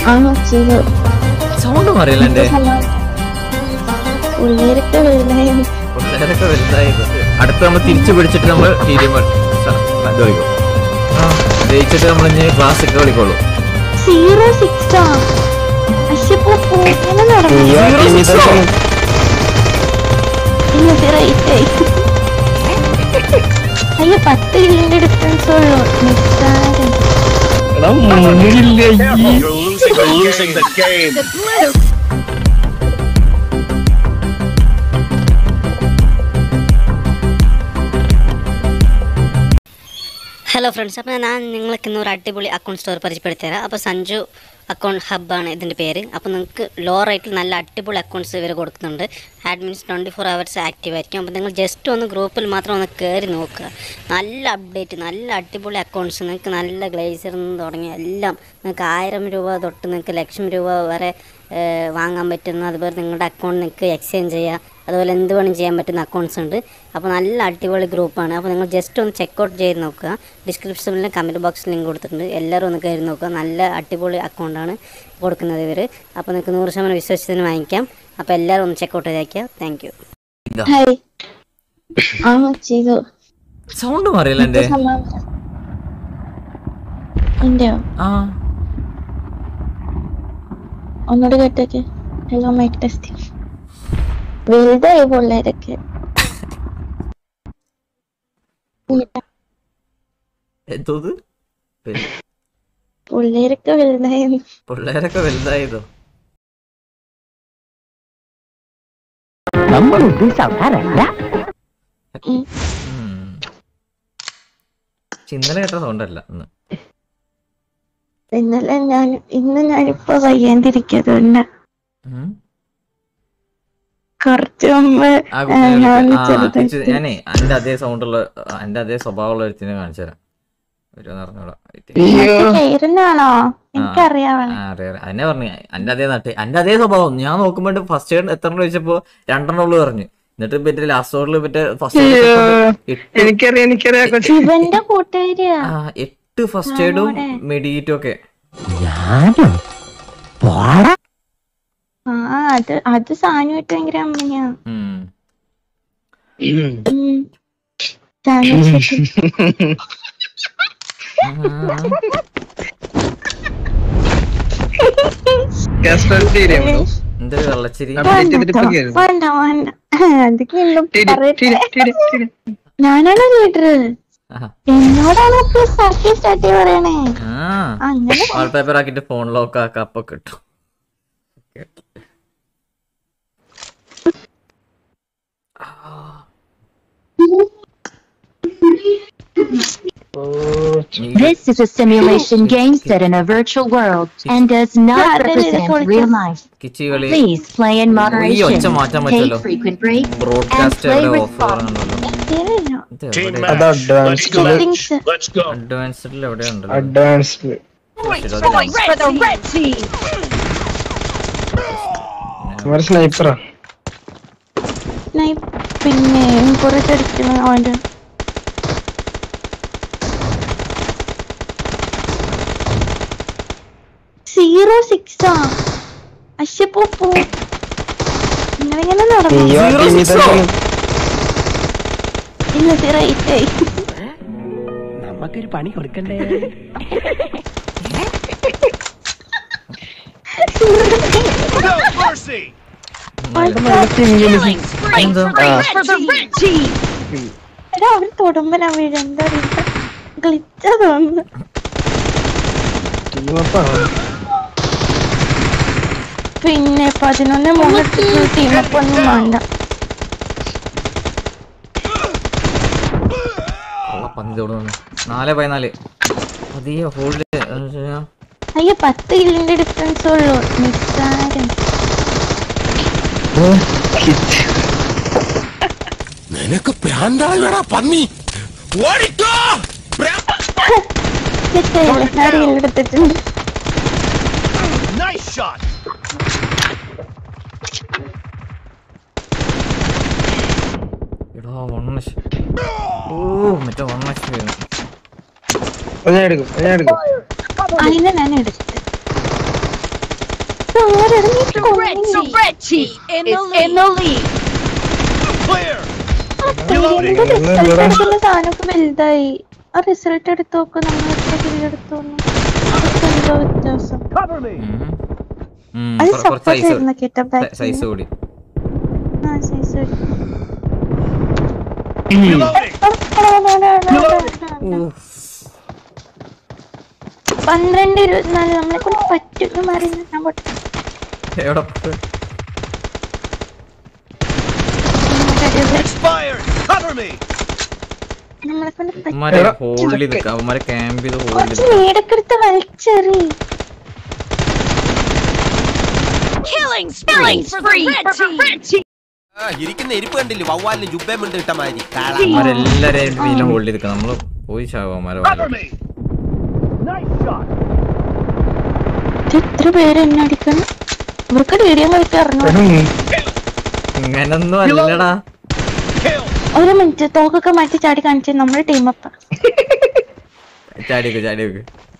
ആ ചെയ്തു സൗണ്ട് മാറിയില്ല എന്റെ പിള്ളേരൊക്കെ വലുതായി പിള്ളേരൊക്കെ വലുതായി അടുത്ത് നമ്മൾ തിരിച്ചു പിടിച്ചിട്ട് നമ്മൾ ടി ഡി കളിക്കും ജയിച്ചിട്ട് നമ്മൾ ഇനി ക്ലാസ് ഒക്കെ കളിക്കുള്ളൂ സീറോ സിക്സാ അശ്യപ്പോ ഇങ്ങനെ നടന്നു ഇന്നത്തെ റേറ്റ് ആയി അയ്യോ പത്ത് കിലോന്റെ ഡിഫറൻസ് ഉള്ളൂ നിസ്സാരം എടാ മുന്നിലില്ല ഈ You're losing, you're losing the game. Hello friends അപ്പോൾ ഞാൻ നിങ്ങൾക്ക് ഇന്ന് ഒരു അടിപൊളി അക്കൗണ്ട് സ്റ്റോർ പരിചയപ്പെടുത്തിത്തരാം അപ്പോൾ സഞ്ജു അക്കൗണ്ട് ഹബ്ബാണ് ഇതിൻ്റെ പേര് അപ്പോൾ നിങ്ങൾക്ക് ലോ റേറ്റിൽ നല്ല അടിപൊളി അക്കൗണ്ട്സ് ഇവർ കൊടുക്കുന്നുണ്ട് admins twenty four hours active ആയിരിക്കും അപ്പോൾ നിങ്ങൾ ജസ്റ്റ് ഒന്ന് ഗ്രൂപ്പിൽ മാത്രം ഒന്ന് കയറി നോക്കുക നല്ല അപ്ഡേറ്റ് നല്ല അടിപൊളി അക്കൗണ്ട്സ് നിങ്ങൾക്ക് നല്ല ഗ്ലേസർ നിന്ന് തുടങ്ങി എല്ലാം നിങ്ങൾക്ക് ആയിരം രൂപ തൊട്ട് നിങ്ങൾക്ക് ലക്ഷം രൂപ വരെ ഏഹ്, വാങ്ങാൻ പറ്റുന്ന അതുപോലെ നിങ്ങളുടെ അക്കൗണ്ട് നിങ്ങൾക്ക് എക്സ്ചേഞ്ച് ചെയ്യുക അതുപോലെ എന്ത് വേണം ചെയ്യാൻ പറ്റുന്ന അക്കൗണ്ട്സ് ഉണ്ട് അപ്പോൾ നല്ല അടിപൊളി ഗ്രൂപ്പാണ് അപ്പോൾ നിങ്ങൾ ജസ്റ്റ് ഒന്ന് ചെക്കൗട്ട് ചെയ്ത് നോക്കുക ഡിസ്ക്രിപ്ഷനിലും കമൻറ്റ് ബോക്സിൽ ലിങ്ക് കൊടുത്തിട്ടുണ്ട് എല്ലാവരും ഒന്ന് കയറി നോക്കുക നല്ല അടിപൊളി അക്കൗണ്ടാണ് കൊടുക്കുന്നത് ഇവർ അപ്പോൾ നിങ്ങൾക്ക് നൂറ് ശതമാനം വിശ്വസിച്ചതിന് വാങ്ങിക്കാം അപ്പോൾ എല്ലാവരും ഒന്ന് ചെക്കൗട്ട് ചെയ്തേക്കുക താങ്ക് യു ഹായ് ആ ചെയ്തു സൗണ്ട് മാറിയില്ല എന്റെ എന്റെയോ ആ ഒന്നുകൂടി കേട്ടേക്ക് ഹലോ മൈക്ക് ടെസ്റ്റ് വലുതായി പിള്ളേരൊക്കെ എന്തോത് പിള്ളേരൊക്കെ വലുതായി പിള്ളേരൊക്കെ വലുതായതോ നമ്മൾ ഉദ്ദേശിച്ച ആൾക്കാരല്ല ഉം. ഉം. പക്ഷെ ഇന്നലെ കേട്ട സൗണ്ട് അല്ല ഇന്ന് ഇന്നലെ ഞാൻ ഇന്ന് ഞാനിപ്പോ വയ്യാണ്ടിരിക്കതുകൊണ്ട് ഉം. കുറച്ച് മുമ്പ് ആ ആ, കുട്ടിയെ ഞാൻ വിളിക്ക- ആ, ചെറുതായിട്ട് ഇച്ചിരി- ഞാനേ എന്റെ അതേ സൗണ്ടുള്ള എന്റെ അതേ സ്വഭാവമുള്ള ഒരുത്തിനെ കാണിച്ചു തരാം വരുമെന്ന് അറിഞ്ഞൂടാ Wait. പേരുന്നാണോ എനിക്കറിയാം ആ, അറിയാം അറിയാം. എന്നെ പറഞ്ഞു എന്റെ അതേ നാട്ടെ എന്റെ അതേ സ്വഭാവം ഞാൻ നോക്കുമ്പോ ഫസ്റ്റ് എയ്ഡ് എത്ര എണ്ണം ചോദിച്ചപ്പോ രണ്ടെണ്ണം ഉള്ളു പറഞ്ഞു എന്നിട്ട് മറ്റേ ലാസ്റ്റ് ഓർഡറിൽ മറ്റേ ഫസ്റ്റ് എട്ട് എനിക്കറിയാം എനിക്കറിയാം കൊച്ചു ഇവന്റെ കൂട്ടുകാരിയാ ആ, എട്ട് ഫസ്റ്റ് എയ്ഡും മെഡിക്കേറ്റും ഒക്കെ ഞാനോ പോടാ ആ അത് അത് സാനുമായിട്ട് ഭയങ്കര അമ്മയാ ഉം. ഉം. സാനു ചേച്ചി. ആ, കാസ്ട്രോളിറ്റി ഏരിയ എന്തൊരു വെള്ളച്ചിരി അപ്ഡേറ്റ് ചെയ്തിട്ട് ഇപ്പൊ കേറും. വേണ്ട വേണ്ട അതൊക്കെ വീണ്ടും ടിരി, പറയട്ടെ ടിരി, ടിരി, ടിരി. ഞാനാണ് ലീഡർ ആഹാ. എന്നോടാണ് ഇപ്പൊ സ്റ്റാർട്ടി സ്റ്റാർട്ടി പറയണേ ആ അങ്ങനെ വാൾപേപ്പർ ആക്കിട്ട് ഫോൺ ലോക്ക് ആക്ക അപ്പൊ കിട്ടും This is a simulation game set in a virtual world and does not Yeah, that is represent what it real is. life. കിച്ചി കളി Please play in ഈ moderation. ഒച്ച മാറ്റാൻ Take പറ്റുമല്ലോ frequent breaks and broadcast play എവിടെ with offer fun. ആണല്ലോ ശരിയല്ലോ. ഇത് Team എവിടെ match. അത് advanced Let's go. Settings. Let's go. അഡ്വാൻസ്ഡിൽ എവിടെ ഉണ്ടല്ലോ അഡ്വാൻസ്ഡ് അവര് സ്നൈപ്പറാ സ്നൈപ്പ് പിന്നെ പുറത്തെടുക്കുന്ന അവന്റെ സീറോ സിക്സാ അശ്യപ്പോ പോ നിങ്ങളിങ്ങനെ നടന്നു നീയോ Zero ടീമിൽ six ഓ? തന്നെ ഇന്നത്തെ റേറ്റ് ആയി നമുക്കൊരു പണി കൊടുക്കണ്ടേ No mercy. എന്താ എടാ അവര് തൊടുമ്പോ ഞാൻ വീഴും എന്താ അറിയില്ല ഗ്ലിച്ച തോന്നുന്നു ടീമപ്പാണ് പിന്നെ പതിനൊന്ന് മൂന്ന് ടീമൊക്കെ ഒന്നും വേണ്ട പന്തി തോന്നുന്നു നാല് പതിനാല് പതിയെ ഹോൾഡ് അയ്യോ പത്ത് കിലോന്റെ ഡിഫറൻസ് ഉള്ളൂ നിസ്സാരം നിനക്ക് പ്രാന്താളടാ പന്നി ഓടിക്കോ സാരി എടുത്തിട്ടുണ്ട് Nice shot. എടാ വണ്ണ ഓ മറ്റേ വണ്ണ വരുന്നു അത് ഞാൻ എടുക്കും അത് ഞാൻ എടുക്കും അതിനെ ഞാൻ എടുത്ത് ആരെടാ നീ കൊന്നില്ലേ? Clear. ആ പേരിന്റെ റിസൾട്ട് എടുക്കുന്ന സാധനമൊക്കെ വലുതായി ആ റിസൾട്ട് എടുത്ത് നോക്ക് നമ്മൾ എത്ര കില്ലെടുത്തോന്നു എന്തോ വ്യത്യാസം Cover me. ഉം, അത് കുറ- കുറച്ച് സപ്പോർട്ട് സൈസ് ചെയ്യുന്ന കേട്ടോ സൈസ് കൂടി ആ സൈസ് Reloading. പന്ത്രണ്ട് ഇരുപത്തിനാല് നമ്മളെ കൊണ്ട് പറ്റുന്ന മാറി ഞാൻ പൊട്ടി എവിടെ പോയി? Expired. Cover me. നമ്മളെ കൊണ്ട് പറ്റും അവന്മാരെ ഹോൾഡ് ചെയ്ത് അവന്മാരെ ക്യാമ്പ് ചെയ്ത് ഹോൾഡ് കുറച്ച് ചെയ്ത് നീടക്കെടുത്ത് വലിച്ചെറി ഇരിക്കുന്ന ഇരിപ്പ് കണ്ടില്ലേ വവ്വാലിന് ജുബേം ഉണ്ട് ഇട്ട മാതിരി അവന്മാരെല്ലാരെയും പിന്നെ ഹോൾഡ് ചെയ്ത് നമ്മള് പോയി ചാവും അവന്മാരെ Cover me. Nice shot. ഇത് എത്ര പേര് എന്നെ അടിക്കണം ഇവർക്ക് വീഡിയോ കളിക്കാൻ അറിഞ്ഞു ഇങ്ങനൊന്നും അല്ലടാ Kill. ഒരു മിനിറ്റ് തോക്കൊക്കെ മാറ്റി ചാടി കാണിച്ചു നമ്മുടെ ടീം അപ്പ ചാടിയൊക്കെ ചാടിയൊക്കെ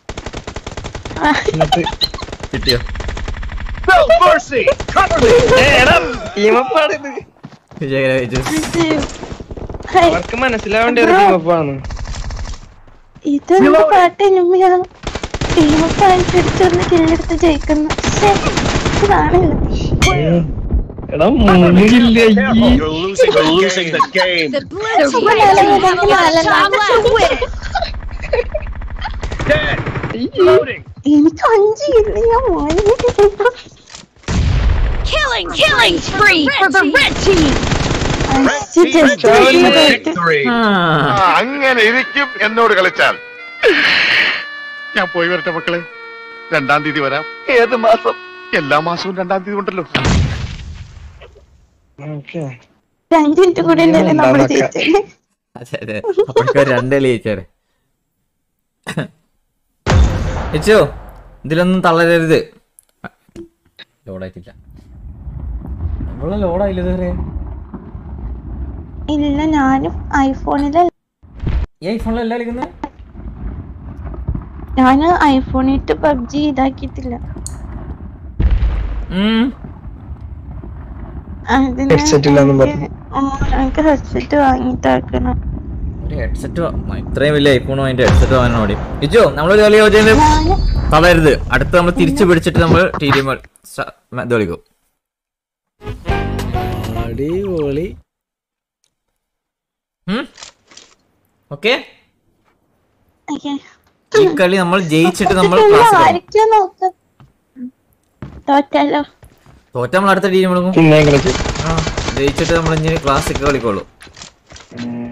കിട്ടിയോ No mercy. Cover me. ടീമപ്പാണിത് വിജയകര Vijay അവർക്ക് മനസ്സിലാവേണ്ട ഒരു ടീമപ്പാണ് ഇതെന്ത് പാട്ട് ഇനിമയാ ടീം അപ്പ അടിച്ചൊന്ന് കില്ലെടുത്ത് ജയിക്കുന്നു ശ്ശേ, ഇതാണല്ലോ എടാ മൂന്നില്ല ഈ You're losing. You're losing the game. Dead. Loading. എനിക്ക് അഞ്ച് കില്ല് ഞാൻ വാങ്ങിയിട്ടില്ല Red team team victory. അങ്ങനെ ഇരിക്കും എന്നോട് കളിച്ചാൽ ഞാൻ പോയി വരട്ടെ മക്കളെ രണ്ടാം തീയതി വരാം ഏത് മാസം എല്ലാ മാസവും രണ്ടാം തീയതി ഉണ്ടല്ലോ ഓക്കെ അഞ്ച് മിനിറ്റ് കൂടെ ഉണ്ടല്ലേ നമ്മള് ജയിച്ചത് അതെ അതെ അപ്പോഴേക്കും രണ്ട് കളി ജയിച്ചേരെ ചേച്ചോ ഇതിലൊന്നും തളരരുത് ലോഡായിട്ടില്ല നമ്മളെ ലോഡായില്ല ഇതുവരെ ഇല്ല ഞാനും ഐഫോണില് ഈ ഐഫോണിലല്ല കളിക്കുന്നത് ഞാന് ഐഫോണിട്ട് പബ്ജി ഇതാക്കിയിട്ടില്ല അതിന് Headset ഇല്ലാന്നും പറഞ്ഞു. ആ, എനിക്ക് ഹെഡ്സെറ്റ് വാങ്ങിട്ടാക്കണം ഒരു ഹെഡ്സെറ്റ് ഇത്രയും വലിയ ഐഫോൺ അതിന്റെ ഹെഡ്സെറ്റ് വാങ്ങാൻ മതി ഇജോ നമ്മളൊരു കളി യോജന ഞാന് തളരരുത് അടുത്ത് നമ്മൾ തിരിച്ചു പിടിച്ചിട്ട് നമ്മൾ ടി ഡി ഇത് കളിക്കും അടിപൊളി ഓക്കെ ഓക്കേ. ഈ കളി നമ്മൾ ജയിച്ചിട്ട് നമ്മൾ ഇല്ല, ക്ലാസ് ആരൊക്കെയാ നോക്ക് തോറ്റല്ലോ തോറ്റ നമ്മൾ അടുത്ത ടീം എടുക്കും പിന്നെ കളിച്ചു ആ ജയിച്ചിട്ട് നമ്മൾ ഇനി ക്ലാസ്സിക്ക് കളിക്കുള്ളൂ